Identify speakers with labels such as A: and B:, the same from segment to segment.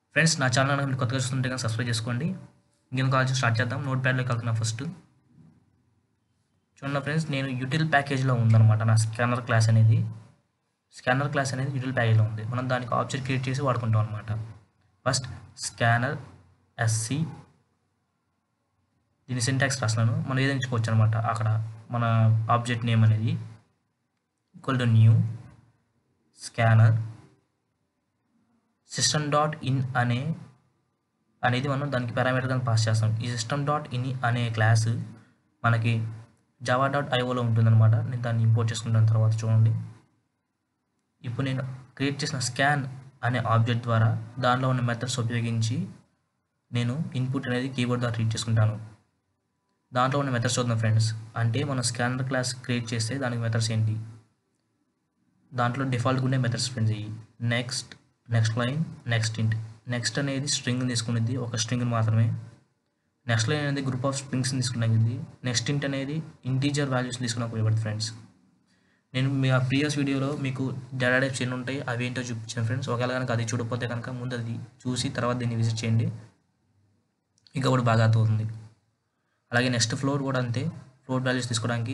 A: friends నా channel మీరు కొత్తగా చూస్తుంటే కానీ సబ్స్క్రైబ్ చేసుకోండి ఇంకెందుకు కాల్ స్టార్ట్ చేద్దాం నోట్ ప్యాడ్లోకి వెళ్తున్నా ఫస్ట్ చూడండి ఫ్రెండ్స్ నేను యూటిల్ ప్యాకేజ్లో ఉందన్నమాట నా స్కానర్ క్లాస్ అనేది స్కానర్ క్లాస్ అనేది యూటిల్ ప్యాకేజ్లో ఉంది మనం దానికి ఆబ్జెక్ట్ క్రియేట్ చేసి వాడుకుంటాం అనమాట ఫస్ట్ స్కానర్ ఎస్సి దీని సింటాక్స్ రాస్తున్నాను మనం ఏదైనా ఇచ్చుకోవచ్చు అనమాట అక్కడ మన ఆబ్జెక్ట్ నేమ్ అనేది equal to new scanner system dot in అనే అనేది మనం దానికి పారామీటర్ దాన్ని పాస్ చేస్తాం ఈ సిస్టమ్ డాట్ ఇన్ అనే క్లాస్ మనకి జావా డాట్ ఐఓలో ఉంటుందన్నమాట నేను దాన్ని ఇంపోర్ట్ చేసుకుంటాను తర్వాత చూడండి ఇప్పుడు నేను క్రియేట్ చేసిన స్కాన్ అనే ఆబ్జెక్ట్ ద్వారా దానిలో ఉన్న మెథడ్స్ ఉపయోగించి నేను ఇన్పుట్ అనేది కీబోర్డ్ ద్వారా రీడ్ చేసుకుంటాను దాంట్లో ఉన్న మెథడ్స్ చూద్దాం ఫ్రెండ్స్ అంటే మనం స్కానర్ క్లాస్ క్రియేట్ చేస్తే దానికి మెథడ్స్ ఏంటి దాంట్లో డిఫాల్ట్గా ఉండే మెథడ్స్ ఫ్రెండ్స్ ఇవి next next line next int next అనేది స్ట్రింగ్ తీసుకునేది ఒక స్ట్రింగ్ మాత్రమే నెక్స్ట్ లైన్ అనేది గ్రూప్ ఆఫ్ స్ట్రింగ్స్ తీసుకునేది నెక్స్ట్ ఇంట్ అనేది ఇంటీజర్ వాల్యూస్ తీసుకున్న ఉపయోగపడుతుంది ఫ్రెండ్స్ నేను మీ ఆ ప్రీవియస్ వీడియోలో మీకు డేటా టైప్స్ ఎన్ని ఉంటాయి అవి ఏంటో చూపించాను ఫ్రెండ్స్ ఒకవేళ కనుక అది చూడకపోతే కనుక ముందు అది చూసి తర్వాత దీన్ని విజిట్ చేయండి ఇంకా కూడా బాగా అర్థమవుతుంది అలాగే నెక్స్ట్ ఫ్లోర్ కూడా అంతే ఫ్లోర్ వాల్యూస్ తీసుకోవడానికి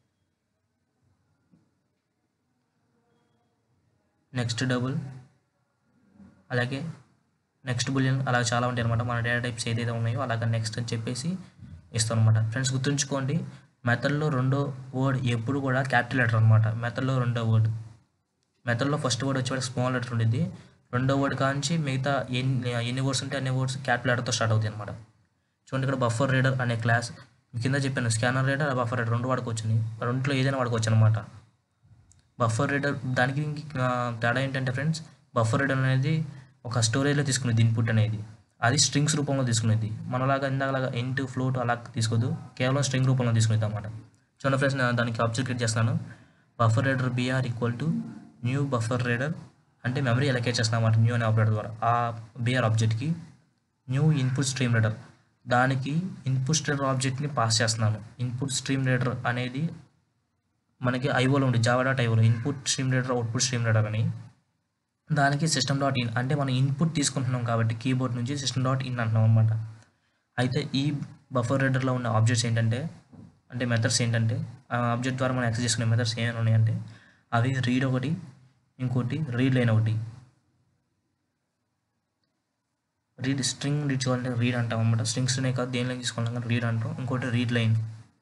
A: నెక్స్ట్ డబుల్ అలాగే నెక్స్ట్ బులియన్ అలా చాలా ఉంటాయి అనమాట మన డేటా టైప్స్ ఏదైతే ఉన్నాయో అలాగే నెక్స్ట్ అని చెప్పేసి ఇస్తాం అనమాట ఫ్రెండ్స్ గుర్తుంచుకోండి మెథడ్లో రెండో వర్డ్ ఎప్పుడు కూడా క్యాపిటల్ లెటర్ అనమాట మెథడ్లో రెండో వర్డ్ మెథడ్లో ఫస్ట్ వర్డ్ వచ్చేవాడు స్మాల్ లెటర్ ఉండేది రెండో వర్డ్ కాంచి మిగతా ఎన్ని ఎన్ని వర్డ్స్ ఉంటే అన్ని వర్డ్స్ క్యాపిటల్ లెటర్తో స్టార్ట్ అవుతాయి అనమాట చూడండి ఇక్కడ బఫర్ రీడర్ అనే క్లాస్ కింద చెప్పాను స్కానర్ రీడర్ బఫర్ రీడర్ రెండు వాడుకోవచ్చు రెండులో ఏదైనా వాడుకోవచ్చు అనమాట బఫర్ రీడర్ దానికి దీనికి తేడా ఏంటంటే ఫ్రెండ్స్ బఫర్ రీడర్ అనేది ఒక స్టోరేజ్లో తీసుకునేది ఇన్పుట్ అనేది అది స్ట్రింగ్స్ రూపంలో తీసుకునేది మనలాగా ఇందాకలాగా ఇంటూ ఫ్లోట్ అలా తీసుకోదు కేవలం స్ట్రింగ్ రూపంలో తీసుకునేది అనమాట చూడండి ఫ్రెండ్స్ నేను దానికి ఆబ్జెక్ట్ క్రియేట్ చేస్తాను buffer reader BR equal to new buffer reader అంటే మెమరీ ఎలకేట్ చేస్తాను అన్నమాట న్యూ అనే ఆపరేటర్ ద్వారా ఆ బీఆర్ ఆబ్జెక్ట్కి న్యూ ఇన్పుట్ స్ట్రీమ్ రీడర్ దానికి ఇన్పుట్ స్ట్రీమ్ ఆబ్జెక్ట్ని పాస్ చేస్తున్నాను ఇన్పుట్ స్ట్రీమ్ రీడర్ అనేది మనకి ఐఓలో ఉంది జావా డాట్ ఐఓలో input stream reader output stream reader అని దానికి సిస్టమ్ డాట్ ఇన్ అంటే మనం ఇన్పుట్ తీసుకుంటున్నాం కాబట్టి కీబోర్డ్ నుంచి సిస్టమ్ డాట్ ఇన్ అంటున్నాం అనమాట అయితే ఈ బఫర్ రీడర్లో ఉన్న ఆబ్జెక్ట్స్ ఏంటంటే అంటే మెథడ్స్ ఏంటంటే ఆ ఆబ్జెక్ట్ ద్వారా మనం యాక్సెస్ చేసుకునే మెథడ్స్ ఏమైనా ఉన్నాయంటే అవి రీడ్ ఒకటి ఇంకోటి రీడ్ లైన్ ఒకటి రీడ్ స్ట్రింగ్ రీడ్ చేయాలంటే రీడ్ అంటాం అనమాట స్ట్రింగ్స్నే కాదు దేనిలో తీసుకోవాలి కానీ రీడ్ అంటాం ఇంకోటి రీడ్ లైన్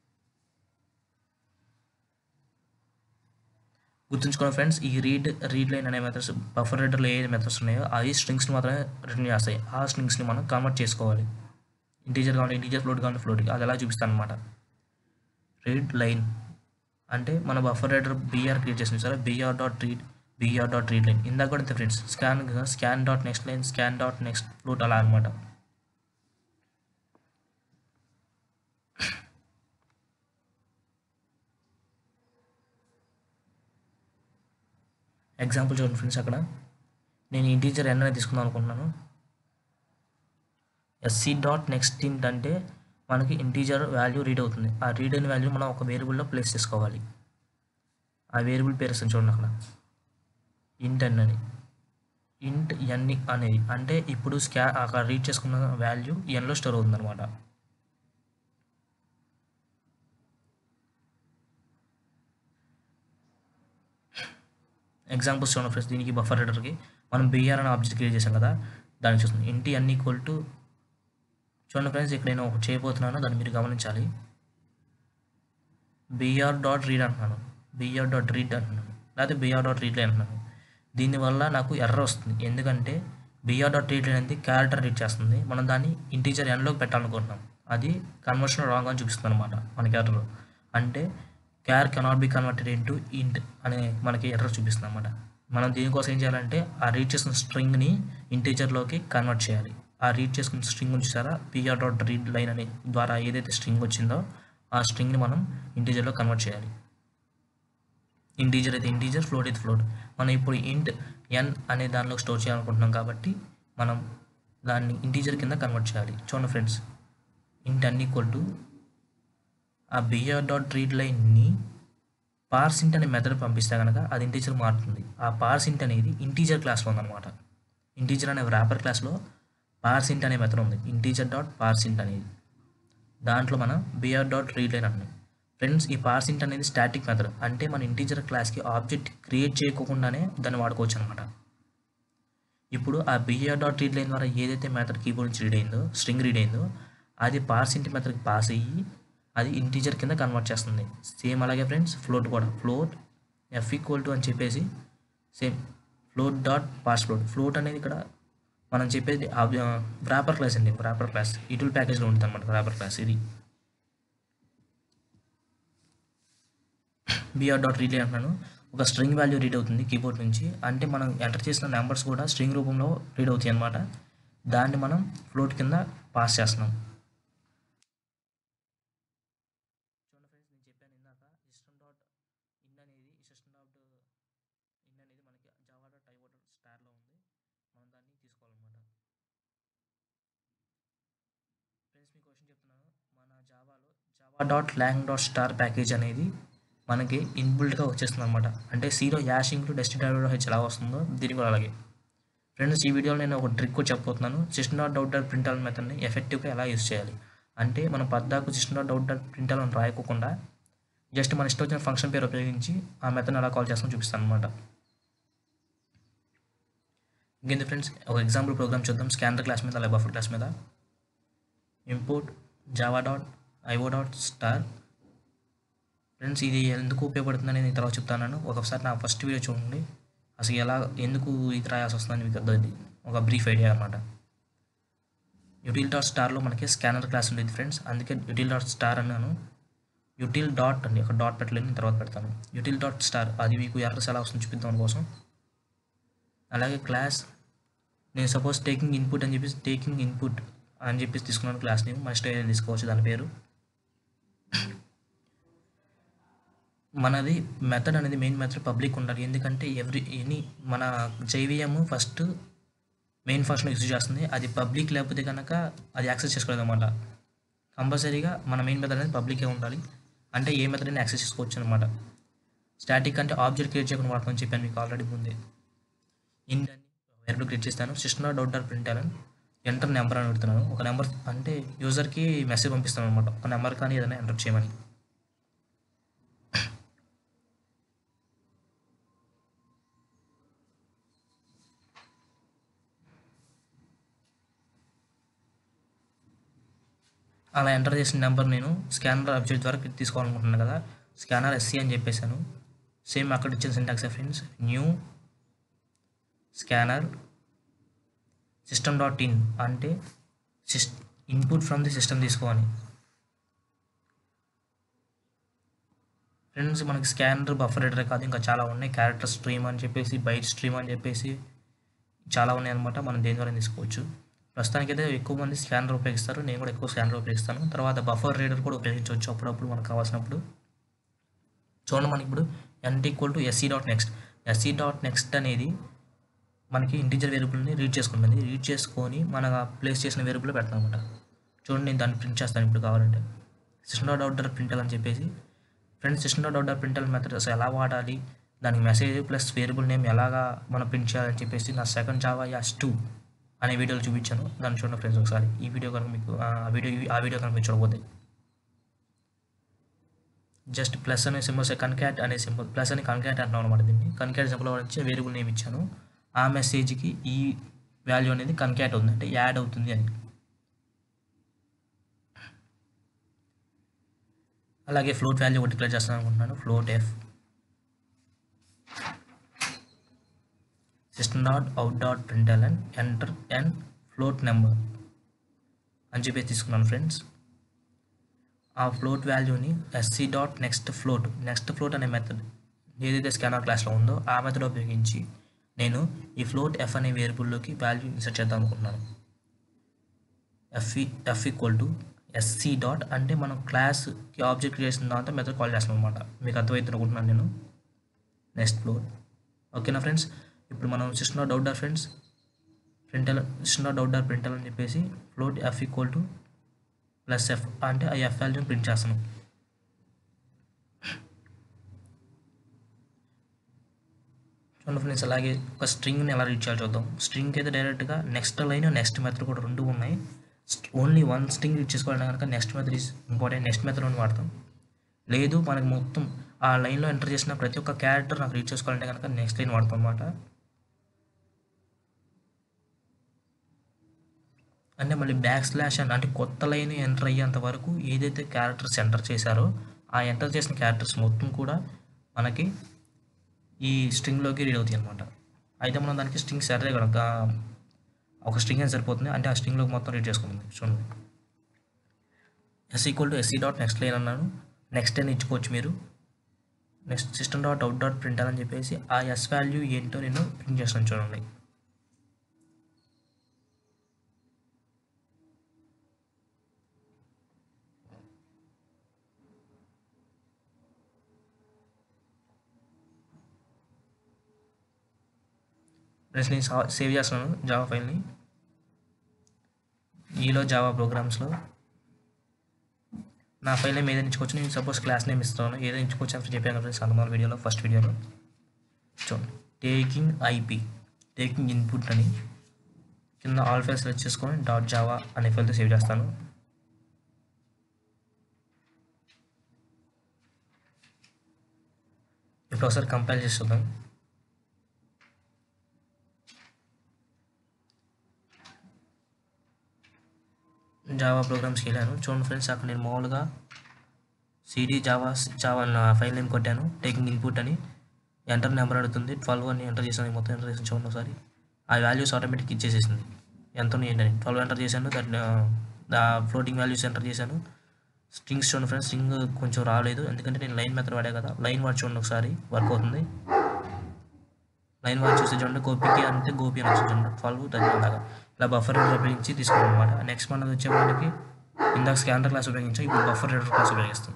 A: గుర్తుంచుకోండి ఫ్రెండ్స్ ఈ రీడ్ రీడ్ లైన్ అనే మెథడ్స్ బఫర్ రీడర్లో ఏ మెథడ్స్ ఉన్నాయో అవి స్ట్రింగ్స్ని మాత్రమే రిటర్న్ చేస్తాయి ఆ స్ట్రింగ్స్ని మనం కన్వర్ట్ చేసుకోవాలి ఇంటీజర్ కావాలి ఇంటీజర్ ఫ్లోట్ కావాలి ఫ్లోట్కి అది ఎలా చూపిస్తాను అనమాట రీడ్ లైన్ అంటే మన బఫర్ రీడర్ బీఆర్ క్రియేట్ చేసింది సరే BR dot read BR dot read line ఇందాక కూడా friends scan scan dot next line scan dot next float అలా అనమాట ఎగ్జాంపుల్ చూడండి ఫ్రెండ్స్ అక్కడ నేను ఇంటీజర్ ఎన్ అనేది తీసుకుందాం అనుకుంటున్నాను ఎస్సీ డాట్ నెక్స్ట్ ఇంట్ అంటే మనకి ఇంటీజర్ వాల్యూ రీడ్ అవుతుంది ఆ రీడ్ అయిన వాల్యూ మనం ఒక వేరియబుల్లో ప్లేస్ చేసుకోవాలి ఆ వేరియబుల్ పేరు వస్తుంది చూడండి అక్కడ ఇంట్ ఎన్ అని ఇంట్ ఎన్ అనేది అంటే ఇప్పుడు స్కా అక్కడ రీడ్ చేసుకున్న వాల్యూ ఎన్లో స్టోర్ అవుతుంది అనమాట ఎగ్జాంపుల్స్ చూడండి ఫ్రెండ్స్ దీనికి బఫర్ రీడర్కి మనం బిఆర్ అనే ఆబ్జెక్ట్ క్రియేట్ చేసాం కదా దానికి చూస్తుంది ఇంటి అన్ ఈక్వల్ టు చూడండి ఫ్రెండ్స్ ఇక్కడ నేను ఒకటి చేయబోతున్నాను దాన్ని మీరు గమనించాలి బిఆర్ డాట్ రీడ్ అంటున్నాను బిఆర్ డాట్ రీడ్ అంటున్నాను లేకపోతే బిఆర్ డాట్ రీడ్ అంటున్నాను దీనివల్ల నాకు ఎర్ర వస్తుంది ఎందుకంటే బిఆర్ డాట్ రీడ్ అనేది క్యారెక్టర్ రీడ్ చేస్తుంది మనం దాన్ని ఇంటీజర్ ఎన్లోకి పెట్టాలనుకుంటున్నాం అది కన్వర్షన్ రాంగ్ అని చూపిస్తుంది అనమాట మనకి ఎర్ర అంటే char cannot be converted into int అనే మనకి ఎర్రర్ చూపిస్తుంది అనమాట మనం దీనికోసం ఏం చేయాలంటే ఆ రీడ్ చేసిన స్ట్రింగ్ని ఇంటీజర్లోకి కన్వర్ట్ చేయాలి ఆ రీడ్ చేసుకున్న స్ట్రింగ్ చూసారా పిఆర్ డాట్ రీడ్ లైన్ అనే ద్వారా ఏదైతే స్ట్రింగ్ వచ్చిందో ఆ స్ట్రింగ్ని మనం ఇంటీజర్లో కన్వర్ట్ చేయాలి ఇంటీజర్ అయితే ఇంటీజర్ ఫ్లోట్ అయితే ఫ్లోట్ మనం ఇప్పుడు ఇంట్ ఎన్ అనే దానిలో స్టోర్ చేయాలనుకుంటున్నాం కాబట్టి మనం దాన్ని ఇంటీజర్ కింద కన్వర్ట్ చేయాలి చూడండి friends int n equal to ఆ బిఆర్ డాట్ రీడ్ లైన్ని పార్సింట్ అనే మెథడ్ పంపిస్తే కనుక అది ఇంటీజర్ మారుతుంది ఆ పార్సింట్ అనేది ఇంటీజర్ క్లాస్లో ఉందన్నమాట ఇంటీజర్ అనే ర్యాపర్ క్లాస్లో పార్సింట్ అనే మెథడ్ ఉంది ఇంటీజర్ డాట్ పార్సింట్ అనేది దాంట్లో మనం బిఆర్ డాట్ రీడ్ లైన్ అంటున్నాం ఫ్రెండ్స్ ఈ పార్సింట్ అనేది స్టాటిక్ మెథడ్ అంటే మన ఇంటీజర్ క్లాస్కి ఆబ్జెక్ట్ క్రియేట్ చేయకోకుండానే దాన్ని వాడుకోవచ్చు అనమాట ఇప్పుడు ఆ బిఆర్ డాట్ రీడ్ లైన్ ద్వారా ఏదైతే మెథడ్ కీబోర్డ్ నుంచి రీడ్ అయిందో స్ట్రింగ్ రీడ్ అయిందో అది పార్సింట్ మెథడ్కి పాస్ అయ్యి అది ఇంటీజర్ కింద కన్వర్ట్ చేస్తుంది సేమ్ అలాగే ఫ్రెండ్స్ ఫ్లోట్ కూడా ఫ్లోట్ ఎఫ్ ఈక్వల్ టు అని చెప్పేసి same float dot parse float float అనేది ఇక్కడ మనం చెప్పేది వ్రాపర్ క్లాస్ అండి వ్రాపర్ క్లాస్ ఇటుల్ ప్యాకేజ్లో ఉంటుంది అనమాట వ్రాపర్ క్లాస్ ఇది బిఆర్ డాట్ రీడ్ అంటున్నాను ఒక స్ట్రింగ్ వాల్యూ రీడ్ అవుతుంది కీబోర్డ్ నుంచి అంటే మనం ఎంటర్ చేసిన నెంబర్స్ కూడా స్ట్రింగ్ రూపంలో రీడ్ అవుతాయి అనమాట దాన్ని మనం ఫ్లోట్ కింద పాస్ చేస్తున్నాం చూడండి ఫ్రెండ్స్ నేను చెప్పాను ఇందాక సిస్టమ్ డాట్ ఇన్ అనేది సిస్టమ్ డాట్ ఇన్ అనేది మనకి జావా డాట్ ఐఓ డాట్ స్టార్లో ఉంది మనం దాన్ని తీసుకోవాలన్నమాట ఫ్రెండ్స్ మీ క్వశ్చన్ చెప్తున్నాను మన జావాలో Java dot lang dot star package అనేది మనకి ఇన్బుల్ట్గా వచ్చేస్తుంది అనమాట అంటే సీరో యాషింగ్ టు డెస్టిన్ డాట్ హెచ్ ఎలా వస్తుందో దీనికి కూడా అలాగే ఫ్రెండ్స్ ఈ వీడియోలో నేను ఒక ట్రిక్ కూడా చెప్పబోతున్నాను system dot out dot println మెథడ్ని ఎఫెక్టివ్గా ఎలా యూస్ చేయాలి అంటే మనం పద్దాకు system dot out dot println అని రాయకోకుండా జస్ట్ మన ఇష్టం వచ్చిన ఫంక్షన్ పేరు ఉపయోగించి ఆ మెథడ్ని ఎలా కాల్ చేస్తామో చూపిస్తాను అనమాట ఇంకేంది ఫ్రెండ్స్ ఒక ఎగ్జాంపుల్ ప్రోగ్రామ్ చూద్దాం స్కానర్ క్లాస్ మీద అలాగే బఫర్ క్లాస్ మీద import Java dot IO dot star friends ఇది ఎందుకు ఉపయోగపడుతుందని నేను తర్వాత చెప్తాను ఒకసారి నా ఫస్ట్ వీడియో చూడండి అసలు ఎలా ఎందుకు ఇది రాయాల్సి వస్తుందని మీకు అర్థమైంది ఒక బ్రీఫ్ ఐడియా అనమాట యూటిల్ డాట్ స్టార్లో మనకి స్కానర్ క్లాస్ ఉండేది ఫ్రెండ్స్ అందుకే యూటిల్ డాట్ స్టార్ అన్నాను యూటిల్ డాట్ అండి ఒక డాట్ పెట్టలేదు నేను తర్వాత పెడతాను యూటిల్ డాట్ స్టార్ అది మీకు ఎర్రస్ ఎలా వస్తుంది చూపిద్దాం కోసం అలాగే క్లాస్ నేను సపోజ్ టేకింగ్ ఇన్పుట్ అని చెప్పేసి టేకింగ్ ఇన్పుట్ అని చెప్పేసి తీసుకున్నాను క్లాస్ నేమ్ మన స్టైల్ తీసుకోవచ్చు దాని పేరు మనది మెథడ్ అనేది మెయిన్ మెథడ్ పబ్లిక్ ఉండాలి ఎందుకంటే ఎవ్రీ ఎనీ మన JVM first main function use చేస్తుంది అది పబ్లిక్ లేకపోతే కనుక అది యాక్సెస్ చేసుకోలేదు అనమాట కంపల్సరీగా మన మెయిన్ మెథడ్ అనేది పబ్లికే ఉండాలి అంటే ఏ మెథడ్ అయినా యాక్సెస్ చేసుకోవచ్చు అనమాట స్టాటిక్ అంటే ఆబ్జెక్ట్ క్రియేట్ చేయకుండా వాడతామని చెప్పాను మీకు ఆల్రెడీ ముందే ఇంట్ అని వేరియబుల్ క్రియేట్ చేస్తాను సిస్టమ్ డౌట్ డాట్ ప్రింట్ అని ఎంటర్ నెంబర్ అని పెడుతున్నాను ఒక నెంబర్ అంటే యూజర్కి మెసేజ్ పంపిస్తాను అనమాట ఒక నెంబర్ కానీ ఏదైనా ఎంటర్ చేయమని అలా ఎంటర్ చేసిన నెంబర్ నేను స్కానర్ అబ్జెక్ట్ ద్వారా తీసుకోవాలనుకుంటున్నాను కదా స్కానర్ ఎస్సీ అని చెప్పేశాను సేమ్ అక్కడ ఇచ్చిన syntax friends new scanner system dot in అంటే సిస్ ఇన్పుట్ ఫ్రమ్ ది సిస్టమ్ తీసుకోవాలి ఫ్రెండ్స్ మనకి స్కానర్ బఫర్ ఎడర్ కాదు ఇంకా చాలా ఉన్నాయి క్యారెక్టర్ స్ట్రీమ్ అని చెప్పేసి బైట్ స్ట్రీమ్ అని చెప్పేసి చాలా ఉన్నాయి అనమాట మనం దేని ద్వారా తీసుకోవచ్చు ప్రస్తుతానికి అయితే ఎక్కువ మంది స్కానర్ ఉపయోగిస్తారు నేను కూడా ఎక్కువ స్కానర్ ఉపయోగిస్తాను తర్వాత బఫర్ రీడర్ కూడా ఉపయోగించవచ్చు అప్పుడప్పుడు మనకు కావాల్సినప్పుడు చూడండి మనకి ఇప్పుడు int equal to SC dot next SC dot next అనేది మనకి ఇంటీజర్ వేరియబుల్ని రీడ్ చేసుకుంటుంది రీడ్ చేసుకొని మన ప్లేస్ చేసిన వేరియబుల్ పెడతాం అనమాట చూడండి నేను దాన్ని ప్రింట్ చేస్తాను ఇప్పుడు కావాలంటే సిస్టమ్ డాట్ అవుటర్ ప్రింటల్ అని చెప్పేసి friends system dot outer println method అసలు ఎలా వాడాలి దానికి మెసేజ్ ప్లస్ వేరియబుల్ నేమ్ ఎలాగా మనం ప్రింట్ చేయాలని చెప్పేసి నా సెకండ్ జావా యాస్ టూ అనే వీడియోలో చూపించాను దాన్ని చూడండి ఫ్రెండ్స్ ఒకసారి ఈ వీడియో కనుక మీకు ఆ వీడియో ఆ వీడియో కనుక మీరు చూడబోతే జస్ట్ ప్లస్ అనే సింబల్స్ కన్క్యాట్ అనే సింబల్ ప్లస్ అని కన్క్యాట్ అంటున్నాం అనమాట దీన్ని కన్క్యాట్ సింబల్ వచ్చి వేరియబుల్ నేమ్ ఇచ్చాను ఆ మెసేజ్కి ఈ వాల్యూ అనేది కన్క్యాట్ అవుతుంది అంటే యాడ్ అవుతుంది అని అలాగే ఫ్లోట్ వాల్యూ ఒకటి డిక్లేర్ చేస్తాను అనుకుంటున్నాను float F system dot out dot println and enter and float number అని చెప్పి తీసుకున్నాను ఫ్రెండ్స్ ఆ ఫ్లోట్ వాల్యూని SC dot next float next float అనే మెథడ్ ఏదైతే స్కానర్ క్లాస్లో ఉందో ఆ మెథడ్ ఉపయోగించి నేను ఈ ఫ్లోట్ ఎఫ్ అనే వేరియబుల్లోకి వాల్యూ ఇన్సర్ట్ చేద్దాం అనుకుంటున్నాను F F equal to SC dot అంటే మనం క్లాస్కి ఆబ్జెక్ట్ చేసిన తర్వాత మెథడ్ కాల్ చేస్తాం అనమాట మీకు అర్థమవుతుంది అనుకుంటున్నాను నేను నెక్స్ట్ ఫ్లోట్ ఓకేనా ఫ్రెండ్స్ ఇప్పుడు మనం system out dot friends println system out dot println అని చెప్పేసి float F equal to plus F అంటే ఆ ఎఫ్ వాల్యూని ప్రింట్ చేస్తాను చూడండి ఫ్రెండ్స్ అలాగే ఒక స్ట్రింగ్ని ఎలా రీడ్ చేయాలో చూద్దాం స్ట్రింగ్ అయితే డైరెక్ట్గా నెక్స్ట్ లైన్ నెక్స్ట్ మెథడ్ కూడా రెండు ఉన్నాయి ఓన్లీ వన్ స్ట్రింగ్ రీడ్ చేసుకోవాలంటే కనుక next method is important next method అని వాడతాం లేదు మనకి మొత్తం ఆ లైన్లో ఎంటర్ చేసిన ప్రతి ఒక్క క్యారెక్టర్ నాకు రీడ్ చేసుకోవాలంటే కనుక నెక్స్ట్ లైన్ వాడతాం అనమాట అంటే మళ్ళీ బ్యాక్ స్లాష్ అని అంటే కొత్త లైన్ ఎంటర్ అయ్యేంత వరకు ఏదైతే క్యారెక్టర్స్ ఎంటర్ చేశారో ఆ ఎంటర్ చేసిన క్యారెక్టర్స్ మొత్తం కూడా మనకి ఈ స్ట్రింగ్లోకి రీడ్ అవుతాయి అనమాట అయితే మనం దానికి స్ట్రింగ్ సరే కనుక ఒక స్ట్రింగ్ అని సరిపోతుంది అంటే ఆ స్ట్రింగ్లోకి మొత్తం రీడ్ చేసుకుంటుంది చూడండి S equal to SC dot next line అన్నాను నెక్స్ట్ లైన్ ఇచ్చుకోవచ్చు మీరు next system dot out dot print అని చెప్పేసి ఆ ఎస్ వాల్యూ ఏంటో నేను ప్రింట్ చేస్తాను చూడండి ఫ్రెండ్స్ నేను సా- సేవ్ చేస్తున్నాను జావా ఫైల్ని ఈలో జావా ప్రోగ్రామ్స్లో నా ఫైల్ నేమ్ ఏదైనా ఇచ్చుకోవచ్చు నేను సపోజ్ క్లాస్ నేమ్ ఇస్తాను ఏదైనా ఇచ్చుకోవచ్చు అని చెప్పాను ఫ్రెండ్స్ నార్మల్ వీడియోలో ఫస్ట్ వీడియోలో చూడండి టేకింగ్ ఐపీ టేకింగ్ ఇన్పుట్ అని కింద ఆల్ ఫైల్ సెలెక్ట్ చేసుకొని డాట్ జావా అనే ఫైల్తో సేవ్ చేస్తాను ఇప్పుడు ఒకసారి కంపైల్ చేసి చూద్దాం జావా ప్రోగ్రామ్స్కి వెళ్ళాను చూడండి ఫ్రెండ్స్ అక్కడ నేను మామూలుగా సిడి జావా జావా నా ఫైల్ నేమ్ కొట్టాను టేకింగ్ ఇన్పుట్ అని ఎంటర్ నెంబర్ అడుగుతుంది ట్వెల్వ్ అని ఎంటర్ చేశాను మొత్తం ఎంటర్ చేసాను చూడండి ఒకసారి ఆ వాల్యూస్ ఆటోమేటిక్ ఇచ్చేసేసింది ఎంత ఏంటని ట్వెల్వ్ ఎంటర్ చేశాను దాని ఆ ఫ్లోటింగ్ వాల్యూస్ ఎంటర్ చేశాను స్ట్రింగ్స్ చూడండి ఫ్రెండ్స్ స్ట్రింగ్ కొంచెం రాలేదు ఎందుకంటే నేను లైన్ మెథడ్ వాడే కదా లైన్ వాడి చూడండి ఒకసారి వర్క్ అవుతుంది లైన్ వాచ్ చూస్తే చూడండి గోపికి అంటే గోపి అని వచ్చింది చూడండి ట్వెల్వ్ థర్టీ అలాగా ఇలా బఫర్ రీడర్ ఉపయోగించి తీసుకోవాలి అనమాట నెక్స్ట్ మనది వచ్చే మనకి ఇందాక స్కానర్ క్లాస్ ఉపయోగించాం ఇప్పుడు బఫర్ రీడర్ క్లాస్ ఉపయోగిస్తాం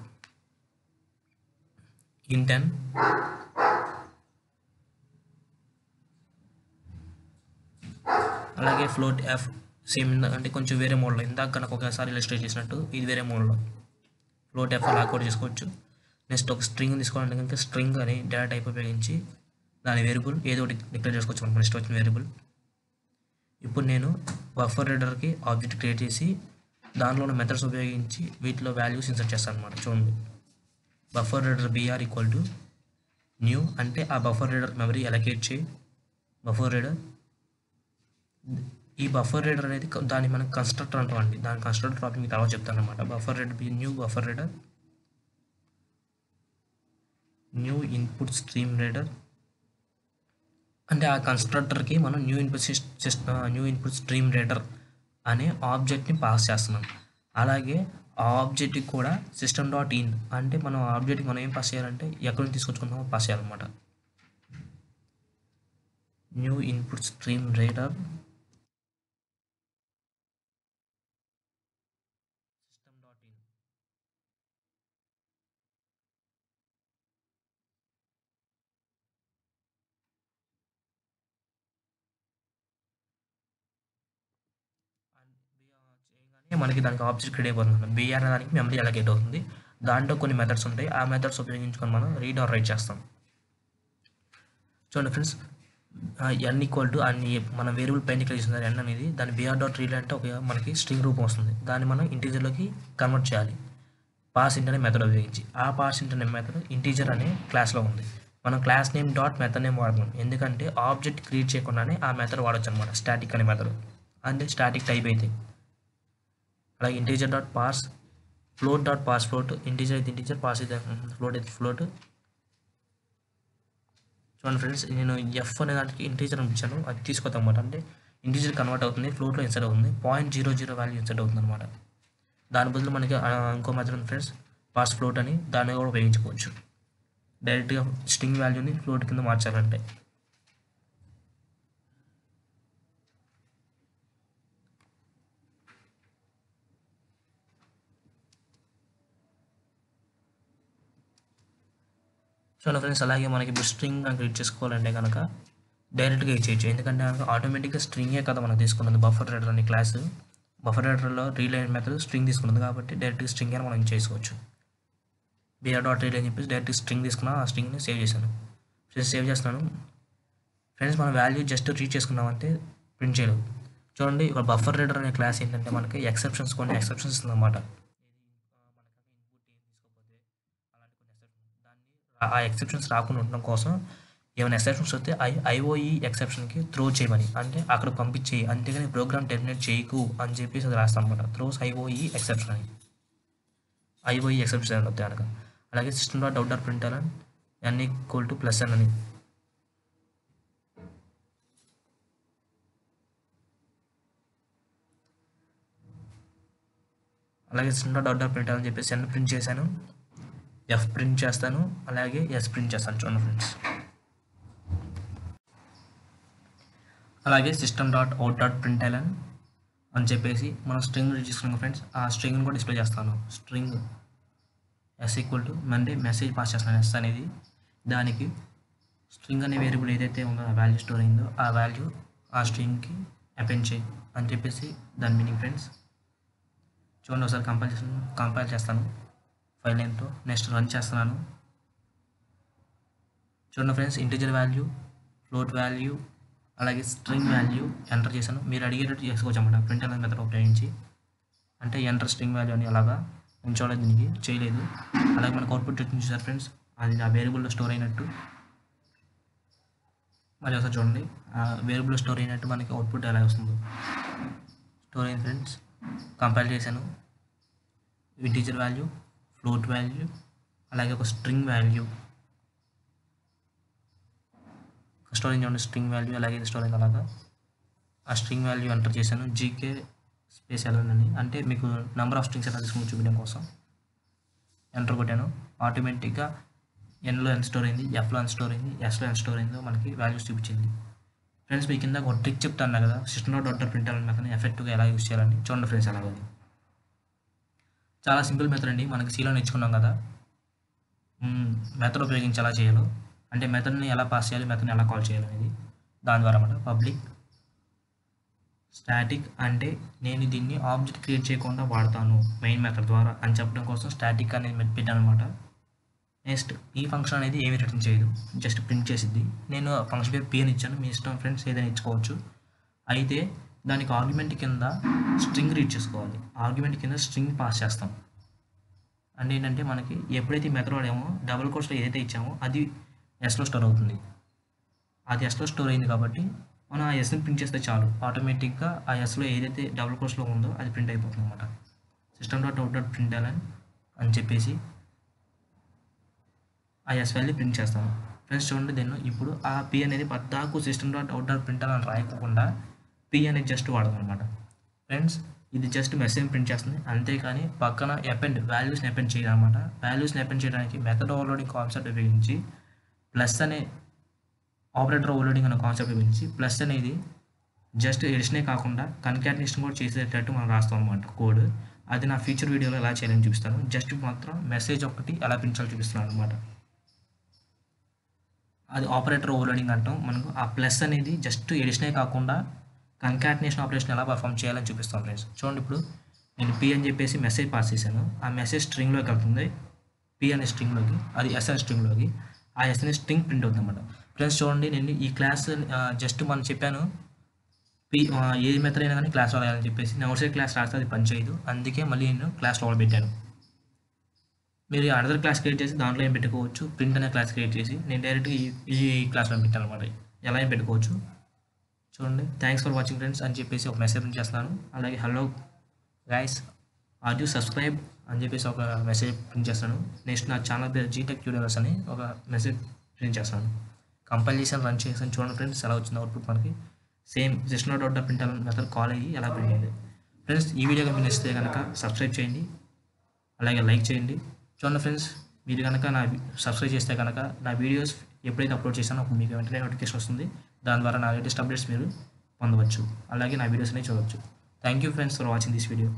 A: ఇన్ టెన్ అలాగే ఫ్లోట్ ఎఫ్ సేమ్ అంటే కొంచెం వేరే మోడ్లో ఇందాక కనుక ఒకసారి ఇలస్ట్రేట్ చేసినట్టు ఇది వేరే మోడ్లో ఫ్లోట్ ఎఫ్ అలా కూడా చేసుకోవచ్చు నెక్స్ట్ ఒక స్ట్రింగ్ తీసుకోవాలంటే కనుక స్ట్రింగ్ అని డేటా టైప్ ఉపయోగించి దాని వేరియబుల్ ఏదో ఒకటి డిక్లేర్ చేసుకోవచ్చు మనకు నెక్స్ట్ వచ్చిన వేరియబుల్ ఇప్పుడు నేను బఫర్ రీడర్కి ఆబ్జెక్ట్ క్రియేట్ చేసి దానిలో ఉన్న మెథడ్స్ ఉపయోగించి వీటిలో వాల్యూస్ ఇన్సర్ట్ చేస్తాను అనమాట చూడండి buffer reader BR equal to new అంటే ఆ బఫర్ రీడర్ మెమరీ అలకేట్ చేయి బఫర్ రీడర్ ఈ బఫర్ రీడర్ అనేది క- దాన్ని మనం కన్స్ట్రక్టర్ అంటాం అండి దాని కన్స్ట్రక్టర్ టాపిక్ మీకు తర్వాత చెప్తాను అనమాట buffer reader b new buffer reader new input stream reader అంటే ఆ కన్స్ట్రక్టర్కి మనం new input system new input stream reader అనే ఆబ్జెక్ట్ని పాస్ చేస్తున్నాం అలాగే ఆ ఆబ్జెక్ట్కి కూడా సిస్టమ్ డాట్ ఇన్ అంటే మనం ఆబ్జెక్ట్కి మనం ఏం పాస్ చేయాలంటే ఎక్కడి నుంచి తీసుకొచ్చుకుంటామో పాస్ చేయాలన్నమాట new input stream reader system dot in చేయగానే మనకి దానికి ఆబ్జెక్ట్ క్రియేట్ అయిపోతుంది బిఆర్ అనే దానికి మెమరీ అలకేట్ అవుతుంది దాంట్లో కొన్ని మెథడ్స్ ఉంటాయి ఆ మెథడ్స్ ఉపయోగించుకొని మనం రీడ్ ఆర్ రైట్ చేస్తాం చూడండి ఫ్రెండ్స్ ఎన్ ఈక్వల్ టు అన్ని మన వేరియబుల్ పైన ఇక్కడ చేసిన ఎన్ అనేది దాని బిఆర్ డాట్ రీడ్ అంటే ఒక మనకి స్ట్రింగ్ రూపం వస్తుంది దాన్ని మనం ఇంటీజర్లోకి కన్వర్ట్ చేయాలి పాస్ ఇంట్ అనే మెథడ్ ఉపయోగించి ఆ పాస్ ఇంట్ అనే మెథడ్ ఇంటీజర్ అనే క్లాస్లో ఉంది మనం class name dot method name వాడతాం ఎందుకంటే ఆబ్జెక్ట్ క్రియేట్ చేయకుండానే ఆ మెథడ్ వాడచ్చు అనమాట స్టాటిక్ అనే మెథడ్ అంటే స్టాటిక్ టైప్ అయితే అలాగే integer dot parse float dot parse float integer అయితే ఇంటీజర్ పాస్ అయితే ఫ్లోట్ అయితే ఫ్లోట్ చూడండి ఫ్రెండ్స్ నేను ఎఫ్ అనే దానికి ఇంటీజర్ అనిపించాను అది తీసుకొద్దాం అనమాట అంటే ఇంటీజర్ కన్వర్ట్ అవుతుంది ఫ్లోట్లో ఇన్సర్ట్ అవుతుంది point zero zero value insert అవుతుంది అనమాట దాని బదులు మనకి ఆ, ఇంకో మెథడ్ ఉంది ఫ్రెండ్స్ పాస్ ఫ్లోట్ అని దాన్ని కూడా ఉపయోగించుకోవచ్చు డైరెక్ట్గా స్ట్రింగ్ వాల్యూని ఫ్లోట్ కింద మార్చాలంటే చూడండి ఫ్రెండ్స్ అలాగే మనకి ఇప్పుడు స్ట్రింగ్ కనుక రీడ్ చేసుకోవాలంటే కనుక డైరెక్ట్గా ఇచ్చేయచ్చు ఎందుకంటే కనుక ఆటోమేటిక్గా స్ట్రింగే కదా మనం తీసుకున్నది బఫర్ రైడర్ అనే క్లాస్ బఫర్ రైడర్లో రీలైన్ మెథడ్ స్ట్రింగ్ తీసుకున్నది కాబట్టి డైరెక్ట్గా స్ట్రింగ్ అని మనం చేసుకోవచ్చు బిఆర్ డాట్ రీడ్ అని చెప్పేసి డైరెక్ట్ స్ట్రింగ్ తీసుకున్నా ఆ స్ట్రింగ్ని సేవ్ చేశాను సేవ్ చేస్తున్నాను ఫ్రెండ్స్ మన వాల్యూ జస్ట్ రీడ్ చేసుకున్నామంటే ప్రింట్ చేయలేదు చూడండి ఒక బఫర్ రీడర్ అనే క్లాస్ ఏంటంటే మనకి ఎక్సెప్షన్స్ కొన్ని ఎక్సెప్షన్స్ ఉందన్నమాట ఆ ఎక్సెప్షన్స్ రాకుండా ఉండడం కోసం ఏమైనా ఎక్సెప్షన్స్ వస్తే ఐ ఐఓఈ ఎక్సెప్షన్కి త్రో చేయమని అంటే అక్కడ పంపించేయి అంతేగాని ప్రోగ్రామ్ టెర్మినేట్ చేయకు అని చెప్పేసి అది రాస్తాం అనమాట త్రోస్ ఐఓఈ ఎక్సెప్షన్ అని ఐఓఈ ఎక్సెప్షన్ అని వస్తాయి అనగా అలాగే system dot out dot println అని ఎన్ ఈక్వల్ టు ప్లస్ అని అలాగే system dot out dot println అని చెప్పేసి ఎన్ ప్రింట్ చేశాను ఎఫ్ ప్రింట్ చేస్తాను అలాగే ఎస్ ప్రింట్ చేస్తాను చూడండి ఫ్రెండ్స్ అలాగే system dot out dot println అని చెప్పేసి మనం స్ట్రింగ్ రీడ్ చేసుకున్నాం ఫ్రెండ్స్ ఆ స్ట్రింగ్ని కూడా డిస్ప్లే చేస్తాను స్ట్రింగ్ ఎస్ ఈక్వల్ టు అంటే మెసేజ్ పాస్ చేస్తాను ఎస్ అనేది దానికి స్ట్రింగ్ అనే వేరియబుల్ ఏదైతే ఉందో ఆ వాల్యూ స్టోర్ అయిందో ఆ వాల్యూ ఆ స్ట్రింగ్కి అపెండ్ చేయి అని చెప్పేసి దాని మీనింగ్ ఫ్రెండ్స్ చూడండి ఒకసారి కంపైల్ చేస్తాను కంపైల్ చేస్తాను ఫైల్ నేమ్తో నెక్స్ట్ రన్ చేస్తున్నాను చూడండి friends integer value float value అలాగే స్ట్రింగ్ వాల్యూ ఎంటర్ చేశాను మీరు అడిగేటట్టు చేసుకోవచ్చు అన్నమాట ప్రింట్ అనేది మెథడ్ ఉపయోగించి అంటే ఎంటర్ స్ట్రింగ్ వాల్యూ అని అలాగా నేను చూడలేదు దీనికి చేయలేదు అలాగే మనకు అవుట్పుట్ వచ్చింది చూసారు ఫ్రెండ్స్ అది ఆ వేరియబుల్లో స్టోర్ అయినట్టు మళ్ళీ ఒకసారి చూడండి ఆ వేరియబుల్లో స్టోర్ అయినట్టు మనకి అవుట్పుట్ ఎలా వస్తుందో స్టోర్ అయింది ఫ్రెండ్స్ కంపైల్ చేశాను ఇంటీజర్ వాల్యూ ఫ్లోట్ వాల్యూ అలాగే ఒక స్ట్రింగ్ వాల్యూ స్టోరేజ్ చూడండి స్ట్రింగ్ వాల్యూ అలాగే స్టోరేజ్ అలాగా ఆ స్ట్రింగ్ వాల్యూ ఎంటర్ చేశాను జీకే స్పేస్ ఎలా అని అంటే మీకు నెంబర్ ఆఫ్ స్ట్రింగ్స్ ఎలా తీసుకుని చూపించడం కోసం ఎంటర్ కొట్టాను ఆటోమేటిక్గా ఎన్లో ఎంత స్టోర్ అయింది ఎఫ్లో ఎంత స్టోర్ అయింది ఎస్లో ఎంత స్టోర్ అయిందో మనకి వాల్యూస్ చూపించింది ఫ్రెండ్స్ మీకు కింద ఒక ట్రిక్ చెప్తాను కదా సిస్టమ్ డాట్ ప్రింట్ అవ్వాలి మెథడ్ని ఎఫెక్ట్గా ఎలా యూస్ చేయాలని చూడండి ఫ్రెండ్స్ ఎలాగది చాలా సింపుల్ మెథడ్ అండి మనకి సీలో నేర్చుకున్నాం కదా మెథడ్ ఉపయోగించి ఎలా చేయాలో అంటే మెథడ్ని ఎలా పాస్ చేయాలి మెథడ్ని ఎలా కాల్ చేయాలి అనేది దాని ద్వారా అన్నమాట పబ్లిక్ స్టాటిక్ అంటే నేను దీన్ని ఆబ్జెక్ట్ క్రియేట్ చేయకుండా వాడతాను మెయిన్ మెథడ్ ద్వారా అని చెప్పడం కోసం స్టాటిక్ అనేది మెథడ్ పెట్టాను అనమాట నెక్స్ట్ ఈ ఫంక్షన్ అనేది ఏమి రిటర్న్ చేయదు జస్ట్ ప్రింట్ చేసిద్ది నేను ఫంక్షన్ పేరు పి అని ఇచ్చాను మీ ఇష్టం ఫ్రెండ్స్ ఏదైనా ఇచ్చుకోవచ్చు అయితే దానికి ఆర్గ్యుమెంట్ కింద స్ట్రింగ్ రీడ్ చేసుకోవాలి ఆర్గ్యుమెంట్ కింద స్ట్రింగ్ పాస్ చేస్తాం అంటే ఏంటంటే మనకి ఎప్పుడైతే మెథడ్ వాడామో డబుల్ కోర్స్లో ఏదైతే ఇచ్చామో అది ఎస్లో స్టోర్ అవుతుంది అది ఎస్లో స్టోర్ అయింది కాబట్టి మనం ఆ ఎస్ని ప్రింట్ చేస్తే చాలు ఆటోమేటిక్గా ఆ ఎస్లో ఏదైతే డబుల్ కోర్స్లో ఉందో అది ప్రింట్ అయిపోతుంది అనమాట system dot out dot print అని అని చెప్పేసి ఆ ఎస్ వాల్యూ ప్రింట్ చేస్తాను ఫ్రెండ్స్ చూడండి దీన్ని ఇప్పుడు ఆ పి అనేది పద్దాకు system dot out dot print అని రాయకుండా పి అనేది జస్ట్ వాడదాం అనమాట ఫ్రెండ్స్ ఇది జస్ట్ మెసేజ్ ప్రింట్ చేస్తుంది అంతేకాని పక్కన అపెండ్ వాల్యూస్ని అపెండ్ చేయాలన్నమాట వాల్యూస్ని అపెండ్ చేయడానికి మెథడ్ ఓవర్లోడింగ్ కాన్సెప్ట్ ఉపయోగించి ప్లస్ అనే ఆపరేటర్ ఓవర్లోడింగ్ అనే కాన్సెప్ట్ ఉపయోగించి ప్లస్ అనేది జస్ట్ ఎడిషనే కాకుండా కన్కాటినేషన్ కూడా చేసేటట్టు మనం రాస్తాం అనమాట కోడ్ అది నా ఫ్యూచర్ వీడియోలో ఎలా చేయాలని చూపిస్తాను జస్ట్ మాత్రం మెసేజ్ ఒకటి ఎలా పెంచాలో చూపిస్తున్నాను అనమాట అది ఆపరేటర్ ఓవర్లోడింగ్ అంటాం మనకు ఆ ప్లస్ అనేది జస్ట్ ఎడిషనే కాకుండా కన్కాటినేషన్ ఆపరేషన్ ఎలా పర్ఫామ్ చేయాలని చూపిస్తాం ఫ్రెండ్స్ చూడండి ఇప్పుడు నేను పి అని చెప్పేసి మెసేజ్ పాస్ చేశాను ఆ మెసేజ్ స్ట్రింగ్లోకి వెళ్తుంది పి అనే స్ట్రింగ్లోకి అది ఎస్ అనే స్ట్రింగ్లోకి ఆ ఎస్ అనే స్ట్రింగ్ ప్రింట్ అవుతుంది అనమాట ఫ్రెండ్స్ చూడండి నేను ఈ క్లాస్ జస్ట్ మనం చెప్పాను పి ఏ మెథడ్ అయినా కానీ క్లాస్ రాయాలని చెప్పేసి నేను అవుట్ సైడ్ క్లాస్ రాస్తే అది పనిచేయదు అందుకే మళ్ళీ నేను క్లాస్ లోపల పెట్టాను మీరు అనదర్ క్లాస్ క్రియేట్ చేసి దాంట్లో ఏం పెట్టుకోవచ్చు ప్రింట్ అనే క్లాస్ క్రియేట్ చేసి నేను డైరెక్ట్గా ఈ ఈ క్లాస్లో పెట్టాను అనమాట ఎలా ఏం పెట్టుకోవచ్చు చూడండి థ్యాంక్స్ ఫర్ వాచింగ్ ఫ్రెండ్స్ అని చెప్పేసి ఒక మెసేజ్ ప్రింట్ చేస్తున్నాను అలాగే hello guys are you subscribe అని చెప్పేసి ఒక మెసేజ్ ప్రింట్ చేస్తాను నెక్స్ట్ నా ఛానల్ పేరు జీటెక్ ట్యూటర్స్ అని ఒక మెసేజ్ ప్రింట్ చేస్తాను కంపైల్ చేసాను రన్ చేసాను చూడండి ఫ్రెండ్స్ ఎలా వచ్చింది అవుట్పుట్ మనకి same system dot print method call అయ్యి ఎలా ప్రింట్ అయింది ఫ్రెండ్స్ ఈ వీడియో కనుక నచ్చితే కనుక సబ్స్క్రైబ్ చేయండి అలాగే లైక్ చేయండి చూడండి ఫ్రెండ్స్ మీరు కనుక నా సబ్స్క్రైబ్ చేస్తే కనుక నా వీడియోస్ ఎప్పుడైతే అప్లోడ్ చేశానో అప్పుడు మీకు వెంటనే నోటిఫికేషన్ వస్తుంది దాని ద్వారా నా లేటెస్ట్ అప్డేట్స్ మీరు పొందవచ్చు అలాగే నా వీడియోస్ అనేవి చూడవచ్చు thank you friends for watching this video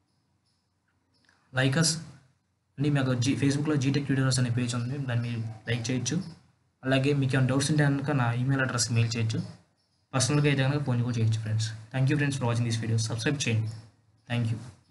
A: like us అండి మీకు జీ ఫేస్బుక్లో జీటెక్ వీడియోస్ అనే పేజ్ ఉంది దాన్ని మీరు లైక్ చేయొచ్చు అలాగే మీకు ఏమైనా డౌట్స్ ఉంటే కనుక నా ఈమెయిల్ అడ్రస్కి మెయిల్ చేయొచ్చు పర్సనల్గా అయితే కనుక ఫోన్ కూడా చేయొచ్చు friends thank you friends for watching this video subscribe చేయండి థ్యాంక్ యూ